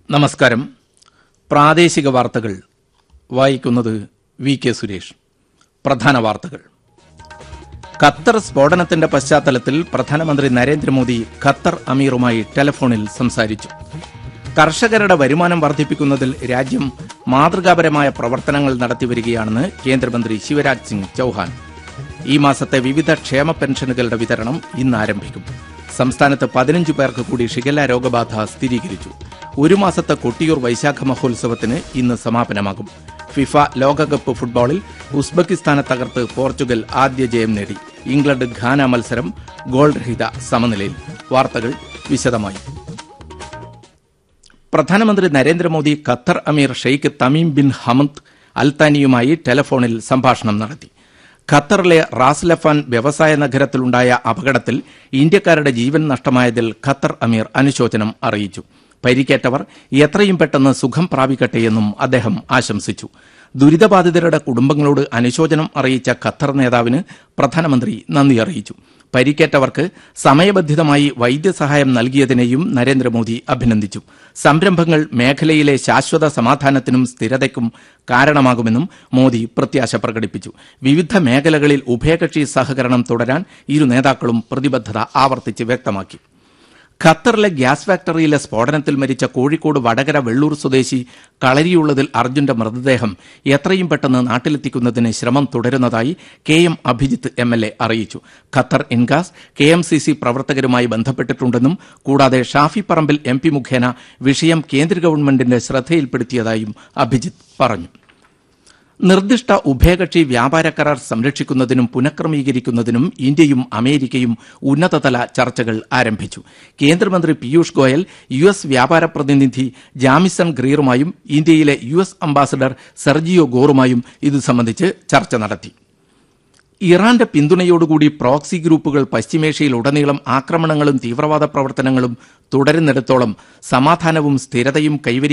നമസ്കാരം പ്രാദേശിക വാർത്തകൾ വായിക്കുന്നത് വി കെ സുരേഷ് പ്രധാന വാർത്തകൾ ഖത്തർ സ്ഫോടനത്തിന്റെ പശ്ചാത്തലത്തിൽ പ്രധാനമന്ത്രി നരേന്ദ്രമോദി ഖത്തർ അമീറുമായി ടെലഫോണിൽ സംസാരിച്ചു കർഷകരുടെ വരുമാനം വർദ്ധിപ്പിക്കുന്നതിൽ രാജ്യം മാതൃകാപരമായ പ്രവർത്തനങ്ങൾ നടത്തിവരികയാണെന്ന് കേന്ദ്രമന്ത്രി ശിവരാജ് സിംഗ് ചൌഹാൻ ഈ മാസത്തെ വിവിധ ക്ഷേമ പെൻഷനുകളുടെ വിതരണം ഇന്ന് ആരംഭിക്കും സംസ്ഥാനത്ത് പതിനഞ്ച് പേർക്ക് കൂടി ഷിഗല്ല രോഗബാധ സ്ഥിരീകരിച്ചു ഒരു മാസത്തെ കൊട്ടിയൂർ വൈശാഖ മഹോത്സവത്തിന് ഇന്ന് സമാപനമാകും ഫിഫ ലോകകപ്പ് ഫുട്ബോളിൽ ഉസ്ബെക്കിസ്ഥാനെ തകർത്ത് പോർച്ചുഗൽ ആദ്യ ജയം നേടി ഇംഗ്ലണ്ട് ഘാന മത്സരം ഗോൾ രഹിത സമനിലയിൽ വാർത്തകൾ വിശദമായി പ്രധാനമന്ത്രി നരേന്ദ്രമോദി ഖത്തർ അമീർ ഷെയ്ഖ് തമീം ബിൻ ഹമദ് അൽത്താനിയുമായി ടെലഫോണിൽ സംഭാഷണം നടത്തി ഖത്തറിലെ റാസ്ലഫാൻ വ്യവസായ നഗരത്തിലുണ്ടായ അപകടത്തിൽ ഇന്ത്യക്കാരുടെ ജീവൻ നഷ്ടമായതിൽ ഖത്തർ അമീർ അനുശോചനം അറിയിച്ചു പരിക്കേറ്റവർ എത്രയും പെട്ടെന്ന് സുഖം പ്രാപിക്കട്ടെയെന്നും അദ്ദേഹം ആശംസിച്ചു ദുരിതബാധിതരുടെ കുടുംബങ്ങളോട് അനുശോചനം അറിയിച്ച ഖത്തർ നേതാവിന് പ്രധാനമന്ത്രി നന്ദി അറിയിച്ചു പരിക്കേറ്റവർക്ക് സമയബന്ധിതമായി വൈദ്യസഹായം നൽകിയതിനെയും നരേന്ദ്രമോദി അഭിനന്ദിച്ചു സംരംഭങ്ങൾ മേഖലയിലെ ശാശ്വത സമാധാനത്തിനും സ്ഥിരതയ്ക്കും കാരണമാകുമെന്നും മോദി പ്രത്യാശ പ്രകടിപ്പിച്ചു വിവിധ മേഖലകളിൽ ഉഭയകക്ഷി സഹകരണം തുടരാൻ ഇരു നേതാക്കളും പ്രതിബദ്ധത ആവർത്തിച്ച് വ്യക്തമാക്കി ഖത്തറിലെ ഗ്യാസ് ഫാക്ടറിയിലെ സ്ഫോടനത്തിൽ മരിച്ച കോഴിക്കോട് വടകര വെള്ളൂർ സ്വദേശി കളരിയുള്ളതിൽ അർജുന്റെ മൃതദേഹം എത്രയും പെട്ടെന്ന് നാട്ടിലെത്തിക്കുന്നതിന് ശ്രമം തുടരുന്നതായി K M Abhijith M L A അറിയിച്ചു Qatar INCAS K M C C പ്രവർത്തകരുമായി ബന്ധപ്പെട്ടിട്ടുണ്ടെന്നും കൂടാതെ ഷാഫി പറമ്പിൽ എം പി മുഖേന വിഷയം കേന്ദ്ര ഗവൺമെന്റിന്റെ ശ്രദ്ധയിൽപ്പെടുത്തിയതായും അഭിജിത്ത് പറഞ്ഞു നിർദ്ദിഷ്ട ഉഭയകക്ഷി വ്യാപാര കരാർ സംരക്ഷിക്കുന്നതിനും പുനഃക്രമീകരിക്കുന്നതിനും ഇന്ത്യയും അമേരിക്കയും ഉന്നതതല ചർച്ചകൾ ആരംഭിച്ചു കേന്ദ്രമന്ത്രി പീയൂഷ് ഗോയൽ യു എസ് വ്യാപാര പ്രതിനിധി ജാമിസൺ ഗ്രീറുമായും ഇന്ത്യയിലെ യു എസ് അംബാസഡർ സെർജിയോ ഗോറുമായും ഇത് സംബന്ധിച്ച് ചർച്ച നടത്തി ഇറാന്റെ പിന്തുണയോടുകൂടി പ്രോക്സി ഗ്രൂപ്പുകൾ പശ്ചിമേഷ്യയിൽ ഉടനീളം ആക്രമണങ്ങളും തീവ്രവാദ പ്രവർത്തനങ്ങളും തുടരുന്നിടത്തോളം സമാധാനവും സ്ഥിരതയും കൈവരി